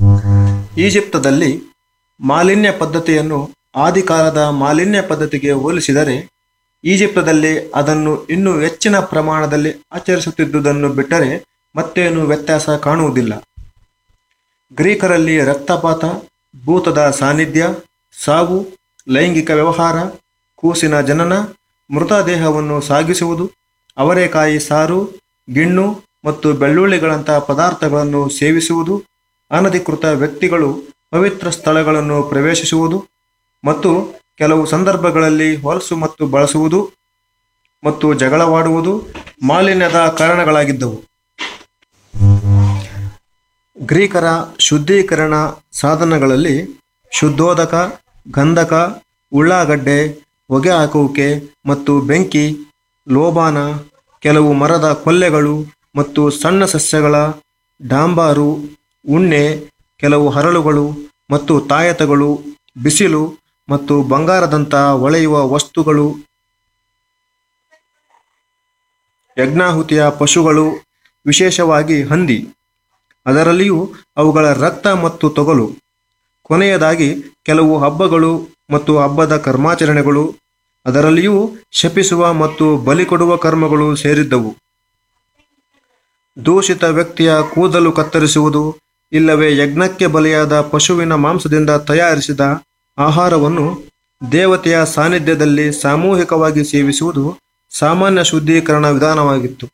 ಈಜಿಪ್ತದಲ್ಲಿ ಮಾಲಿನ್ಯ ಪದ್ಧತಿಯನ್ನು ಆದಿಕಾಲದ ಮಾಲಿನ್ಯ ಪದ್ಧತಿಗೆ ಹೋಲಿಸಿದರೆ ಈಜಿಪ್ತದಲ್ಲಿ ಅದನ್ನು ಇನ್ನೂ ಹೆಚ್ಚಿನ ಪ್ರಮಾಣದಲ್ಲಿ ಆಚರಿಸುತ್ತಿದ್ದುದನ್ನು ಬಿಟ್ಟರೆ ಮತ್ತೇನು ವ್ಯತ್ಯಾಸ ಕಾಣುವುದಿಲ್ಲ ಗ್ರೀಕರಲ್ಲಿ ರಕ್ತಪಾತ ಭೂತದ ಸಾನ್ನಿಧ್ಯ ಸಾವು ಲೈಂಗಿಕ ವ್ಯವಹಾರ ಕೂಸಿನ ಜನನ ಮೃತದೇಹವನ್ನು ಸಾಗಿಸುವುದು ಅವರೆಕಾಯಿ ಸಾರು ಗಿಣ್ಣು ಮತ್ತು ಬೆಳ್ಳುಳ್ಳಿಗಳಂತಹ ಪದಾರ್ಥಗಳನ್ನು ಸೇವಿಸುವುದು ಅನಧಿಕೃತ ವ್ಯಕ್ತಿಗಳು ಪವಿತ್ರ ಸ್ಥಳಗಳನ್ನು ಪ್ರವೇಶಿಸುವುದು ಮತ್ತು ಕೆಲವು ಸಂದರ್ಭಗಳಲ್ಲಿ ಹೊಲಸು ಮತ್ತು ಬಳಸುವುದು ಮತ್ತು ಜಗಳವಾಡುವುದು ಮಾಲಿನ್ಯದ ಕಾರಣಗಳಾಗಿದ್ದವು ಗ್ರೀಕರ ಶುದ್ಧೀಕರಣ ಸಾಧನಗಳಲ್ಲಿ ಶುದ್ಧೋದಕ ಗಂಧಕ ಉಳ್ಳಾಗಡ್ಡೆ ಹೊಗೆ ಹಾಕುವಿಕೆ ಮತ್ತು ಬೆಂಕಿ ಲೋಬಾನ ಕೆಲವು ಮರದ ಕೊಲ್ಲೆಗಳು ಮತ್ತು ಸಣ್ಣ ಸಸ್ಯಗಳ ಡಾಂಬಾರು ಉಣ್ಣೆ ಕೆಲವು ಹರಳುಗಳು ಮತ್ತು ತಾಯತಗಳು ಬಿಸಿಲು ಮತ್ತು ಬಂಗಾರದಂಥ ಹೊಳೆಯುವ ವಸ್ತುಗಳು ಯಜ್ಞಾಹುತಿಯ ಪಶುಗಳು ವಿಶೇಷವಾಗಿ ಹಂದಿ ಅದರಲ್ಲಿಯೂ ಅವುಗಳ ರಕ್ತ ಮತ್ತು ತೊಗಲು ಕೊನೆಯದಾಗಿ ಕೆಲವು ಹಬ್ಬಗಳು ಮತ್ತು ಹಬ್ಬದ ಕರ್ಮಾಚರಣೆಗಳು ಅದರಲ್ಲಿಯೂ ಶಪಿಸುವ ಮತ್ತು ಬಲಿ ಕೊಡುವ ಕರ್ಮಗಳು ಸೇರಿದ್ದವು ದೂಷಿತ ವ್ಯಕ್ತಿಯ ಕೂದಲು ಕತ್ತರಿಸುವುದು ಇಲ್ಲವೇ ಯಜ್ಞಕ್ಕೆ ಬಲಿಯಾದ ಪಶುವಿನ ಮಾಂಸದಿಂದ ತಯಾರಿಸಿದ ಆಹಾರವನ್ನು ದೇವತೆಯ ಸಾನ್ನಿಧ್ಯದಲ್ಲಿ ಸಾಮೂಹಿಕವಾಗಿ ಸೇವಿಸುವುದು ಸಾಮಾನ್ಯ ಶುದ್ಧೀಕರಣ ವಿಧಾನವಾಗಿತ್ತು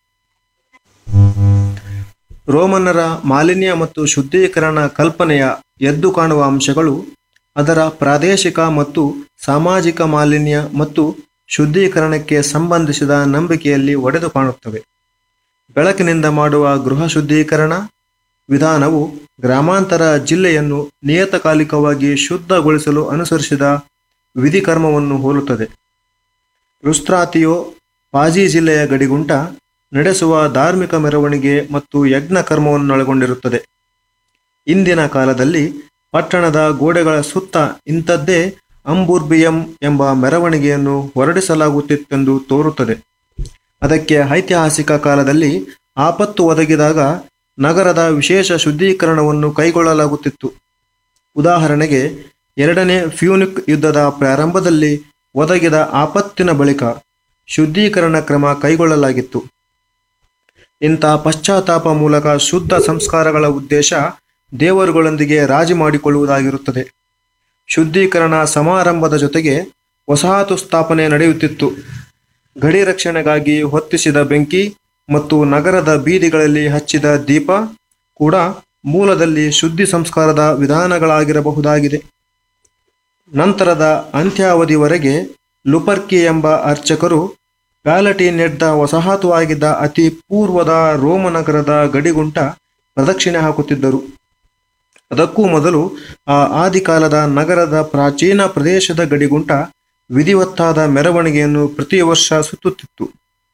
ರೋಮನ್ನರ ಮಾಲಿನ್ಯ ಮತ್ತು ಶುದ್ಧೀಕರಣ ಕಲ್ಪನೆಯ ಎದ್ದು ಕಾಣುವ ಅಂಶಗಳು ಅದರ ಪ್ರಾದೇಶಿಕ ಮತ್ತು ಸಾಮಾಜಿಕ ಮಾಲಿನ್ಯ ಮತ್ತು ಶುದ್ಧೀಕರಣಕ್ಕೆ ಸಂಬಂಧಿಸಿದ ನಂಬಿಕೆಯಲ್ಲಿ ಒಡೆದು ಕಾಣುತ್ತವೆ ಬೆಳಕಿನಿಂದ ಮಾಡುವ ಗೃಹ ಶುದ್ಧೀಕರಣ ವಿಧಾನವು ಗ್ರಾಮಾಂತರ ಜಿಲ್ಲೆಯನ್ನು ನಿಯತಕಾಲಿಕವಾಗಿ ಶುದ್ಧಗೊಳಿಸಲು ಅನುಸರಿಸಿದ ವಿಧಿಕರ್ಮವನ್ನು ಹೋಲುತ್ತದೆ ರುಸ್ತ್ರಾತಿಯೋ ಪಾಜಿ ಜಿಲ್ಲೆಯ ಗಡಿಗುಂಟ ನಡೆಸುವ ಧಾರ್ಮಿಕ ಮೆರವಣಿಗೆ ಮತ್ತು ಯಜ್ಞ ಕರ್ಮವನ್ನೊಳಗೊಂಡಿರುತ್ತದೆ ಇಂದಿನ ಕಾಲದಲ್ಲಿ ಪಟ್ಟಣದ ಗೋಡೆಗಳ ಸುತ್ತ ಇಂಥದ್ದೇ ಅಂಬುರ್ಬಿಯಂ ಎಂಬ ಮೆರವಣಿಗೆಯನ್ನು ಹೊರಡಿಸಲಾಗುತ್ತಿತ್ತೆಂದು ತೋರುತ್ತದೆ ಅದಕ್ಕೆ ಐತಿಹಾಸಿಕ ಕಾಲದಲ್ಲಿ ಆಪತ್ತು ಒದಗಿದಾಗ ನಗರದ ವಿಶೇಷ ಶುದ್ಧೀಕರಣವನ್ನು ಕೈಗೊಳ್ಳಲಾಗುತ್ತಿತ್ತು ಉದಾಹರಣೆಗೆ ಎರಡನೇ ಫ್ಯೂನಿಕ್ ಯುದ್ಧದ ಪ್ರಾರಂಭದಲ್ಲಿ ಒದಗಿದ ಆಪತ್ತಿನ ಬಳಿಕ ಶುದ್ಧೀಕರಣ ಕ್ರಮ ಕೈಗೊಳ್ಳಲಾಗಿತ್ತು ಇಂಥ ಪಶ್ಚಾತ್ತಾಪ ಮೂಲಕ ಶುದ್ಧ ಸಂಸ್ಕಾರಗಳ ಉದ್ದೇಶ ದೇವರುಗಳೊಂದಿಗೆ ರಾಜಿ ಮಾಡಿಕೊಳ್ಳುವುದಾಗಿರುತ್ತದೆ ಶುದ್ಧೀಕರಣ ಸಮಾರಂಭದ ಜೊತೆಗೆ ವಸಾಹತು ಸ್ಥಾಪನೆ ನಡೆಯುತ್ತಿತ್ತು ಗಡಿ ರಕ್ಷಣೆಗಾಗಿ ಹೊತ್ತಿಸಿದ ಬೆಂಕಿ ಮತ್ತು ನಗರದ ಬೀದಿಗಳಲ್ಲಿ ಹಚ್ಚಿದ ದೀಪ ಕೂಡ ಮೂಲದಲ್ಲಿ ಶುದ್ಧಿ ಸಂಸ್ಕಾರದ ವಿಧಾನಗಳಾಗಿರಬಹುದಾಗಿದೆ ನಂತರದ ಅಂತ್ಯಾವಧಿವರೆಗೆ ಲುಪರ್ಕಿ ಎಂಬ ಅರ್ಚಕರು ಪ್ಯಾಲಟಿನೆಡ್ದ ವಸಾಹತು ಆಗಿದ್ದ ಅತಿ ಪೂರ್ವದ ರೋಮ ನಗರದ ಗಡಿಗುಂಟ ಪ್ರದಕ್ಷಿಣೆ ಹಾಕುತ್ತಿದ್ದರು ಅದಕ್ಕೂ ಮೊದಲು ಆ ಆದಿಕಾಲದ ನಗರದ ಪ್ರಾಚೀನ ಪ್ರದೇಶದ ಗಡಿಗುಂಟ ವಿಧಿವತ್ತಾದ ಮೆರವಣಿಗೆಯನ್ನು ಪ್ರತಿ ವರ್ಷ ಸುತ್ತುತ್ತಿತ್ತು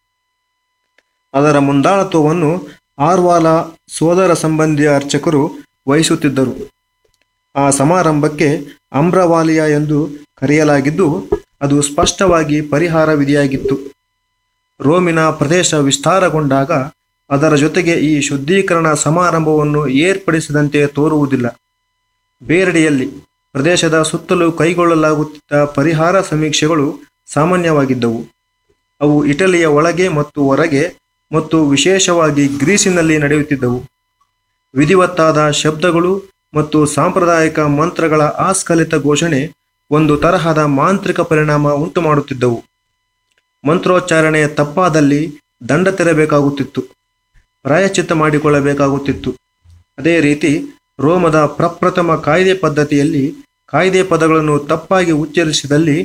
ಅದರ ಮುಂದಾಳತ್ವವನ್ನು ಆರ್ವಾಲ ಸೋದರ ಸಂಬಂಧಿಯ ಅರ್ಚಕರು ವಹಿಸುತ್ತಿದ್ದರು ಆ ಸಮಾರಂಭಕ್ಕೆ ಅಮ್ರವಾಲಿಯ ಎಂದು ಕರೆಯಲಾಗಿದ್ದು ಅದು ಸ್ಪಷ್ಟವಾಗಿ ಪರಿಹಾರ ವಿಧಿಯಾಗಿತ್ತು ರೋಮಿನ ಪ್ರದೇಶ ವಿಸ್ತಾರಗೊಂಡಾಗ ಅದರ ಜೊತೆಗೆ ಈ ಶುದ್ಧೀಕರಣ ಸಮಾರಂಭವನ್ನು ಏರ್ಪಡಿಸಿದಂತೆ ತೋರುವುದಿಲ್ಲ ಬೇರೆಡೆಯಲ್ಲಿ ಪ್ರದೇಶದ ಸುತ್ತಲೂ ಕೈಗೊಳ್ಳಲಾಗುತ್ತಿದ್ದ ಪರಿಹಾರ ಸಮೀಕ್ಷೆಗಳು ಸಾಮಾನ್ಯವಾಗಿದ್ದವು ಅವು ಇಟಲಿಯ ಒಳಗೆ ಮತ್ತು ಹೊರಗೆ ಮತ್ತು ವಿಶೇಷವಾಗಿ ಗ್ರೀಸಿನಲ್ಲಿ ನಡೆಯುತ್ತಿದ್ದವು ವಿಧಿವತ್ತಾದ ಶಬ್ದಗಳು ಮತ್ತು ಸಾಂಪ್ರದಾಯಿಕ ಮಂತ್ರಗಳ ಆಸ್ಖಲಿತ ಘೋಷಣೆ ಒಂದು ತರಹದ ಮಾಂತ್ರಿಕ ಪರಿಣಾಮ ಉಂಟು ಮಾಡುತ್ತಿದ್ದವು ಮಂತ್ರೋಚ್ಚಾರಣೆ ತಪ್ಪಾದಲ್ಲಿ ದಂಡ ತೆರಬೇಕಾಗುತ್ತಿತ್ತು ಪ್ರಾಯಶ್ಚಿತ್ತ ಮಾಡಿಕೊಳ್ಳಬೇಕಾಗುತ್ತಿತ್ತು ಅದೇ ರೀತಿ ರೋಮದ ಪ್ರಪ್ರಥಮ ಕಾಯ್ದೆ ಪದ್ಧತಿಯಲ್ಲಿ ಕಾಯ್ದೆ ಪದಗಳನ್ನು ತಪ್ಪಾಗಿ ಉಚ್ಚರಿಸಿದಲ್ಲಿ